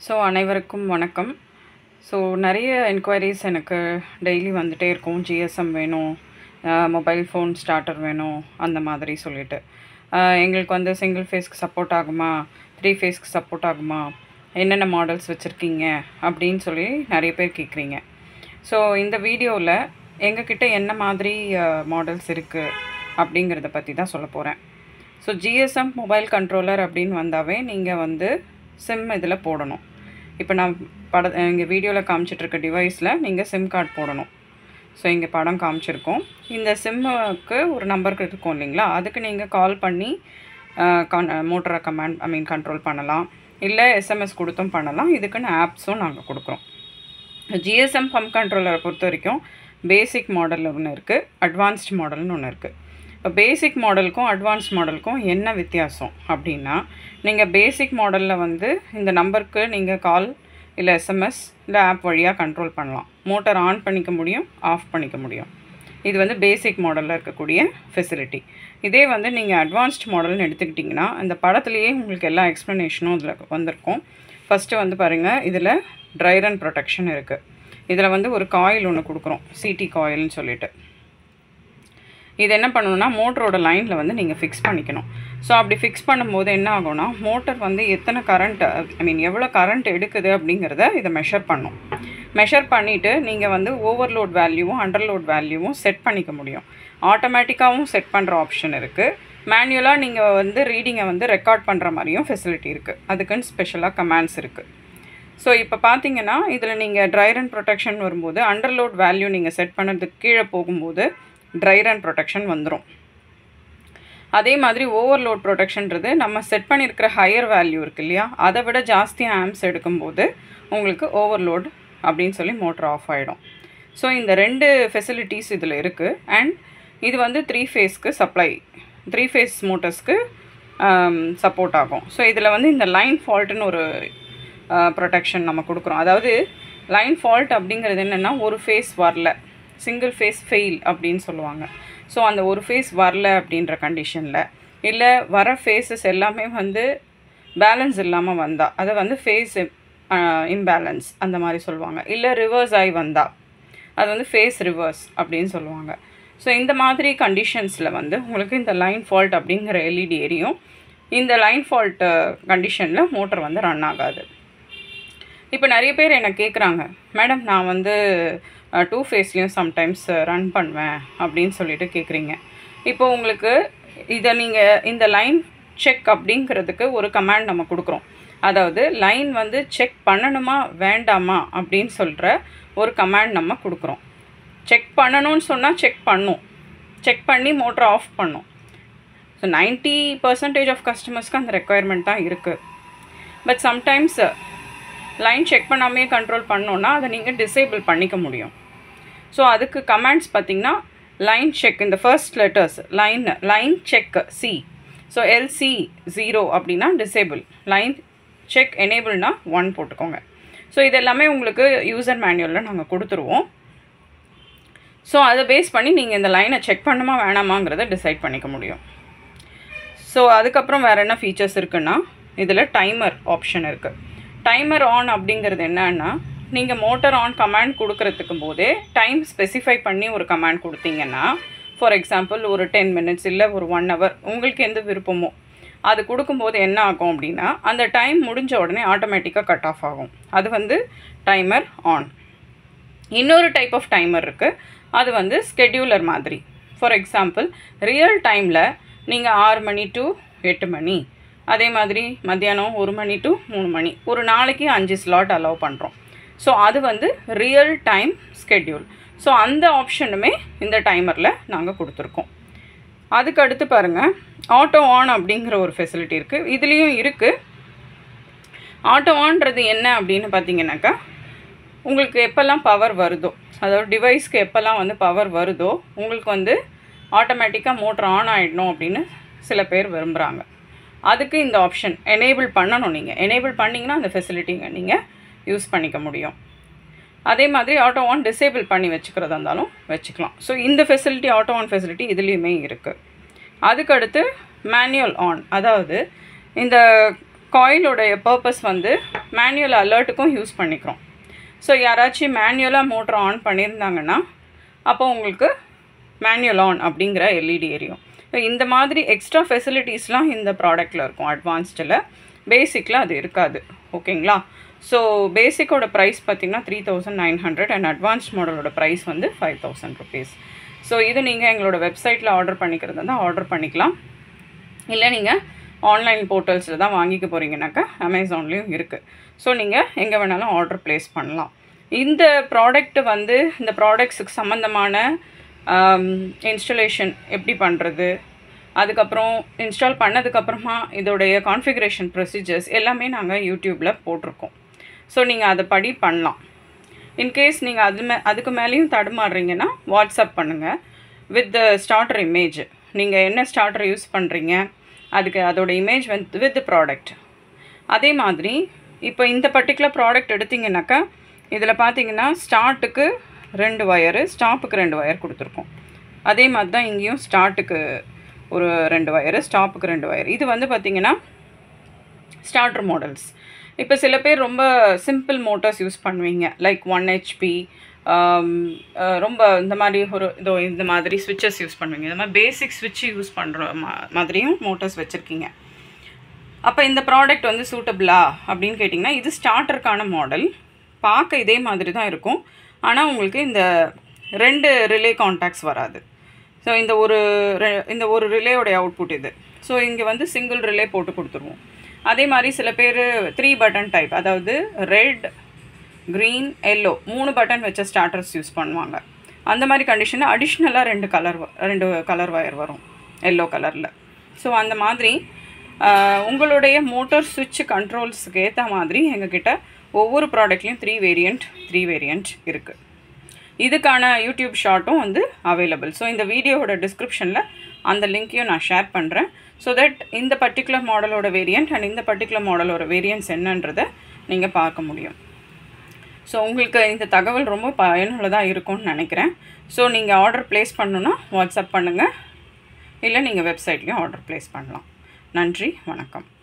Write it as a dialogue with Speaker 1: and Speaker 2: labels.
Speaker 1: so அனைவருக்கும் வணக்கம் so நிறைய என்கொயரிஸ் எனக்கு டெய்லி வந்துட்டே இருக்கும் ஜிஎஸ்எம் வேணும் மொபைல் ஃபோன் ஸ்டார்டர் வேணும் அந்த மாதிரி சொல்லிட்டு அஹ், எங்களுக்கு வந்து சிங்கிள் ஃபேஸ்க்கு சப்போர்ட் ஆகுமா த்ரீ ஃபேஸ்க்கு சப்போர்ட் ஆகுமா என்னென்ன மாடல்ஸ் வச்சுருக்கீங்க அப்படின்னு சொல்லி நிறைய பேர் கேட்குறீங்க ஸோ இந்த வீடியோவில் எங்ககிட்ட என்ன மாதிரி மாடல்ஸ் இருக்குது அப்படிங்கிறத பற்றி தான் சொல்ல போகிறேன் ஸோ ஜிஎஸ்எம் மொபைல் கண்ட்ரோலர் அப்படின்னு வந்தாவே நீங்கள் வந்து சிம் இதில் போடணும் இப்போ நான் பட இங்கே வீடியோவில் காமிச்சிட்ருக்க டிவைஸில் நீங்கள் சிம் கார்டு போடணும் ஸோ இங்கே படம் காமிச்சிருக்கோம் இந்த சிம்முக்கு ஒரு நம்பருக்கு இருக்கும் இல்லைங்களா அதுக்கு நீங்கள் கால் பண்ணி மோட்டரை கமாண்ட் ஐ மீன் கண்ட்ரோல் பண்ணலாம் இல்லை எஸ்எம்எஸ் கொடுத்தும் பண்ணலாம் இதுக்குன்னு ஆப்ஸும் நாங்கள் கொடுக்குறோம் ஜிஎஸ்எம் பம்ப் கண்ட்ரோலரை பொறுத்த வரைக்கும் பேசிக் மாடல் ஒன்று இருக்குது அட்வான்ஸ்ட் மாடல்னு ஒன்று இருக்குது இப்போ பேசிக் மாடலுக்கும் அட்வான்ஸ்ட் மாடலுக்கும் என்ன வித்தியாசம் அப்படின்னா நீங்கள் பேசிக் மாடலில் வந்து இந்த நம்பருக்கு நீங்கள் கால் இல்லை எஸ்எம்எஸ் இல்லை ஆப் வழியாக கண்ட்ரோல் பண்ணலாம் மோட்டர் ஆன் பண்ணிக்க முடியும் ஆஃப் பண்ணிக்க முடியும் இது வந்து பேசிக் மாடலில் இருக்கக்கூடிய ஃபெசிலிட்டி இதே வந்து நீங்கள் அட்வான்ஸ்ட் மாடல்னு எடுத்துக்கிட்டிங்கன்னா இந்த படத்துலேயே உங்களுக்கு எல்லா எக்ஸ்ப்ளனேஷனும் இதில் வந்திருக்கும் ஃபஸ்ட்டு வந்து பாருங்கள் இதில் ட்ரை ரன் ப்ரொடெக்ஷன் இருக்குது இதில் வந்து ஒரு காயில் ஒன்று கொடுக்குறோம் சிடி காயில்னு சொல்லிட்டு இது என்ன பண்ணணும்னா மோட்டரோட லைனில் வந்து நீங்கள் ஃபிக்ஸ் பண்ணிக்கணும் ஸோ அப்படி ஃபிக்ஸ் பண்ணும்போது என்ன ஆகும்னா மோட்டர் வந்து எத்தனை கரண்ட் ஐ மீன் எவ்வளோ கரண்ட் எடுக்குது அப்படிங்கிறத இதை மெஷர் பண்ணும் மெஷர் பண்ணிவிட்டு நீங்கள் வந்து ஓவர்லோட் வேல்யூவும் அண்டர்லோட் வேல்யூவும் செட் பண்ணிக்க முடியும் ஆட்டோமேட்டிக்காகவும் செட் பண்ணுற ஆப்ஷன் இருக்குது மேனுவலாக நீங்கள் வந்து ரீடிங்கை வந்து ரெக்கார்ட் பண்ணுற மாதிரியும் ஃபெசிலிட்டி இருக்குது அதுக்குன்னு ஸ்பெஷலாக கமாண்ட்ஸ் இருக்குது ஸோ இப்போ பார்த்தீங்கன்னா இதில் நீங்கள் ட்ரை ரன் ப்ரொடெக்ஷன் வரும்போது அண்டர்லோட் வேல்யூ நீங்கள் செட் பண்ணதுக்கு கீழே போகும்போது ட்ரை ரன் ப்ரொடெக்ஷன் வந்துடும் அதே மாதிரி ஓவர்லோட் ப்ரொடெக்ஷன்றது நம்ம செட் பண்ணியிருக்கிற ஹையர் வேல்யூ இருக்கு இல்லையா அதை விட ஜாஸ்தி ஆம்ஸ் எடுக்கும்போது உங்களுக்கு ஓவர்லோட் அப்படின்னு சொல்லி மோட்டர் ஆஃப் ஆகிடும் ஸோ இந்த ரெண்டு ஃபெசிலிட்டிஸ் இதில் இருக்குது அண்ட் இது வந்து த்ரீ ஃபேஸ்க்கு சப்ளை த்ரீ ஃபேஸ் மோட்டர்ஸ்க்கு சப்போர்ட் ஆகும் ஸோ இதில் வந்து இந்த லைன் ஃபால்ட்டுன்னு ஒரு ப்ரொடெக்ஷன் நம்ம கொடுக்குறோம் அதாவது லைன் ஃபால்ட் அப்படிங்கிறது என்னென்னா ஒரு ஃபேஸ் வரல சிங்கிள் ஃபேஸ் ஃபெயில் அப்படின்னு சொல்லுவாங்க ஸோ அந்த ஒரு ஃபேஸ் வரல அப்படின்ற கண்டிஷனில் இல்லை வர ஃபேஸஸ் எல்லாமே வந்து பேலன்ஸ் இல்லாமல் வந்தா அதை வந்து ஃபேஸ் இம்பேலன்ஸ் அந்த மாதிரி சொல்லுவாங்க இல்லை ரிவர்ஸ் ஆகி வந்தா அது வந்து ஃபேஸ் ரிவர்ஸ் அப்படின்னு சொல்லுவாங்க ஸோ இந்த மாதிரி கண்டிஷன்ஸில் வந்து உங்களுக்கு இந்த லைன் ஃபால்ட் அப்படிங்கிற எல்இடி எரியும் இந்த லைன் ஃபால்ட் கண்டிஷனில் மோட்டர் வந்து ரன் ஆகாது இப்போ நிறைய பேர் என்ன கேட்குறாங்க மேடம் நான் வந்து டூ ஃபேஸ்லேயும் சம்டைம்ஸ் ரன் பண்ணுவேன் அப்படின்னு சொல்லிட்டு கேட்குறீங்க இப்போ உங்களுக்கு இதை நீங்கள் இந்த லைன் செக் அப்படிங்கிறதுக்கு ஒரு கமாண்ட் நம்ம கொடுக்குறோம் அதாவது லைன் வந்து செக் பண்ணணுமா வேண்டாமா அப்படின்னு சொல்கிற ஒரு கமாண்ட் நம்ம கொடுக்குறோம் செக் பண்ணணும்னு சொன்னால் செக் பண்ணும் செக் பண்ணி மோட்டர் ஆஃப் பண்ணும் ஸோ நைன்ட்டி பர்சன்டேஜ் ஆஃப் கஸ்டமர்ஸ்க்கு அந்த ரெக்குயர்மெண்ட் தான் இருக்குது பட் சம்டைம்ஸ் லைன் செக் பண்ணாமே கண்ட்ரோல் பண்ணோன்னா அதை நீங்கள் டிசேபிள் பண்ணிக்க முடியும் ஸோ அதுக்கு கமெண்ட்ஸ் பார்த்தீங்கன்னா லைன் செக் இந்த first letters line line check C so LC zero அப்படின்னா டிசேபிள் லைன் செக் எனேபிள்னா ஒன் போட்டுக்கோங்க ஸோ இது எல்லாமே உங்களுக்கு யூசர் மேனுவலில் நாங்கள் கொடுத்துருவோம் ஸோ அதை பேஸ் பண்ணி நீங்கள் இந்த லைனை செக் பண்ணுமா வேணாமாங்கிறத டிசைட் பண்ணிக்க முடியும் ஸோ அதுக்கப்புறம் வேறு என்ன ஃபீச்சர்ஸ் இருக்குன்னா இதில் டைமர் ஆப்ஷன் இருக்குது டைமர் ஆன் அப்படிங்கிறது என்னன்னா நீங்கள் மோட்டர் ஆன் கமாண்ட் கொடுக்கறதுக்கு போதே டைம் ஸ்பெசிஃபை பண்ணி ஒரு கமாண்ட் கொடுத்தீங்கன்னா ஃபார் எக்ஸாம்பிள் ஒரு டென் மினிட்ஸ் இல்லை ஒரு ஒன் ஹவர் உங்களுக்கு எந்த விருப்பமோ அது கொடுக்கும்போது என்ன ஆகும் அப்படின்னா அந்த டைம் முடிஞ்ச உடனே ஆட்டோமேட்டிக்காக கட் ஆஃப் ஆகும் அது வந்து டைமர் ஆன் இன்னொரு டைப் ஆஃப் டைமர் இருக்குது அது வந்து ஸ்கெடியூலர் மாதிரி ஃபார் எக்ஸாம்பிள் ரியல் டைமில் நீங்கள் ஆறு மணி டு எட்டு மணி அதே மாதிரி மத்தியானம் ஒரு மணி டு மூணு மணி ஒரு நாளைக்கு அஞ்சு ஸ்லாட் அலோவ் பண்ணுறோம் ஸோ அது வந்து ரியல் டைம் ஸ்கெட்யூல் ஸோ அந்த ஆப்ஷனுமே இந்த டைமரில் நாங்கள் கொடுத்துருக்கோம் அதுக்கு அடுத்து பாருங்கள் ஆட்டோ ஆன் அப்படிங்கிற ஒரு ஃபெசிலிட்டி இருக்குது இதுலேயும் இருக்குது ஆட்டோ ஆன்றது என்ன அப்படின்னு பார்த்தீங்கன்னாக்கா உங்களுக்கு எப்போல்லாம் பவர் வருதோ அதாவது டிவைஸ்க்கு எப்போல்லாம் வந்து பவர் வருதோ உங்களுக்கு வந்து ஆட்டோமேட்டிக்காக மோட்டர் ஆன் ஆகிடணும் அப்படின்னு சில பேர் விரும்புகிறாங்க அதுக்கு இந்த ஆப்ஷன் எனேபிள் பண்ணணும் நீங்கள் எனேபிள் பண்ணிங்கன்னா அந்த ஃபெசிலிட்டிங்க நீங்கள் யூஸ் பண்ணிக்க முடியும் அதே மாதிரி ஆட்டோ ஆன் டிசேபிள் பண்ணி வச்சுக்கிறதா இருந்தாலும் வச்சுக்கலாம் ஸோ இந்த ஃபெசிலிட்டி ஆட்டோ ஆன் ஃபெசிலிட்டி இதுலேயுமே இருக்குது அதுக்கடுத்து மேனுவல் ஆன் அதாவது இந்த காயிலோடைய பர்பஸ் வந்து மேனுவல் அலர்ட்டுக்கும் யூஸ் பண்ணிக்கிறோம் ஸோ யாராச்சும் மேனுவலாக மோட்டர் ஆன் பண்ணியிருந்தாங்கன்னா அப்போ உங்களுக்கு மேனுவல் ஆன் அப்படிங்கிற எல்இடி எரியும் ஸோ இந்த மாதிரி எக்ஸ்ட்ரா ஃபெசிலிட்டிஸ்லாம் இந்த ப்ராடக்ட்டில் இருக்கும் அட்வான்ஸ்டில் பேசிக்கில் அது இருக்காது ஓகேங்களா ஸோ பேசிக்கோட ப்ரைஸ் பார்த்திங்கன்னா three thousand nine hundred and advanced மாடலோட ப்ரைஸ் வந்து ஃபைவ் தௌசண்ட் ருபீஸ் ஸோ இது நீங்கள் எங்களோட வெப்சைட்டில் ஆர்டர் பண்ணிக்கிறது தான் ஆர்டர் பண்ணிக்கலாம் இல்லை நீங்கள் ஆன்லைன் போர்ட்டல்ஸில் தான் வாங்கிக்க போகிறீங்கனாக்கா அமேசான்லேயும் இருக்குது ஸோ நீங்கள் எங்கே வேணாலும் ஆர்டர் ப்ளேஸ் பண்ணலாம் இந்த ப்ராடக்ட் வந்து இந்த ப்ராடக்ட்ஸுக்கு சம்மந்தமான இன்ஸ்டலேஷன் எப்படி பண்ணுறது அதுக்கப்புறம் இன்ஸ்டால் பண்ணதுக்கப்புறமா இதோடைய கான்ஃபிகரேஷன் ப்ரொசீஜர்ஸ் எல்லாமே நாங்கள் யூடியூப்பில் போட்டிருக்கோம் ஸோ நீங்கள் அதை படி பண்ணலாம் இன்கேஸ் நீங்கள் அது மே அதுக்கு மேலேயும் தடுமாறுறீங்கன்னா வாட்ஸ்அப் பண்ணுங்கள் வித் த ஸ்டார்டர் இமேஜ் நீங்கள் என்ன ஸ்டார்டர் யூஸ் பண்ணுறீங்க அதுக்கு அதோட இமேஜ் வந்து வித் ப்ராடக்ட் அதே மாதிரி இப்போ இந்த பர்டிகுலர் ப்ராடக்ட் எடுத்திங்கனாக்கா இதில் பார்த்தீங்கன்னா ஸ்டார்ட்டுக்கு ரெண்டு ஒயரு ஸ்டாப்புக்கு ரெண்டு ஒயர் கொடுத்துருக்கோம் அதே மாதிரி தான் இங்கேயும் ஸ்டார்ட்டுக்கு ஒரு ரெண்டு ஒயரு ஸ்டாப்புக்கு ரெண்டு ஒயர் இது வந்து பார்த்திங்கன்னா ஸ்டார்டர் மாடல்ஸ் இப்போ சில பேர் ரொம்ப சிம்பிள் மோட்டார்ஸ் யூஸ் பண்ணுவீங்க லைக் ஒன் ஹெச்பி ரொம்ப இந்த மாதிரி ஒரு இதோ இந்த மாதிரி ஸ்விட்சஸ் யூஸ் பண்ணுவீங்க இந்த மாதிரி பேசிக் ஸ்விட்ச் யூஸ் பண்ணுற மா மாதிரியும் மோட்டார்ஸ் வச்சுருக்கீங்க அப்போ இந்த ப்ராடக்ட் வந்து சூட்டபிளா அப்படின்னு கேட்டிங்கன்னா இது ஸ்டார்டருக்கான மாடல் பார்க்க இதே மாதிரி தான் இருக்கும் ஆனால் உங்களுக்கு இந்த ரெண்டு ரிலே கான்டாக்ட்ஸ் வராது ஸோ இந்த ஒரு இந்த ஒரு ரிலேயோடைய அவுட்புட் இது ஸோ இங்கே வந்து சிங்கிள் ரிலே போட்டு கொடுத்துருவோம் அதே மாதிரி சில பேர் த்ரீ பட்டன் டைப் அதாவது ரெட் க்ரீன் எல்லோ மூணு பட்டன் வச்ச ஸ்டார்டர்ஸ் யூஸ் பண்ணுவாங்க அந்த மாதிரி கண்டிஷனில் அடிஷ்னலாக ரெண்டு கலர் ரெண்டு கலர் வயர் வரும் எல்லோ கலரில் ஸோ அந்த மாதிரி உங்களுடைய மோட்டார் சுவிட்ச் கண்ட்ரோல்ஸுக்கு ஏற்ற மாதிரி எங்ககிட்ட ஒவ்வொரு ப்ராடக்ட்லேயும் த்ரீ வேரியண்ட் த்ரீ வேரியண்ட் இருக்குது இதுக்கான யூடியூப் ஷார்ட்டும் வந்து அவைலபிள் ஸோ இந்த வீடியோவோட டிஸ்கிரிப்ஷனில் அந்த லிங்க்கையும் நான் ஷேர் பண்ணுறேன் ஸோ தட் இந்த பர்டிகுலர் மாடலோட வேரியண்ட் அண்ட் இந்த பர்டிகுலர் மாடலோட வேரியன்ட்ஸ் என்னன்றதை நீங்கள் பார்க்க முடியும் ஸோ உங்களுக்கு இந்த தகவல் ரொம்ப பயனுள்ளதாக இருக்கும்னு நினைக்கிறேன் ஸோ நீங்கள் ஆர்டர் ப்ளேஸ் பண்ணணுன்னா வாட்ஸ்அப் பண்ணுங்கள் இல்லை நீங்கள் வெப்சைட்லேயும் ஆர்டர் ப்ளேஸ் பண்ணலாம் நன்றி வணக்கம்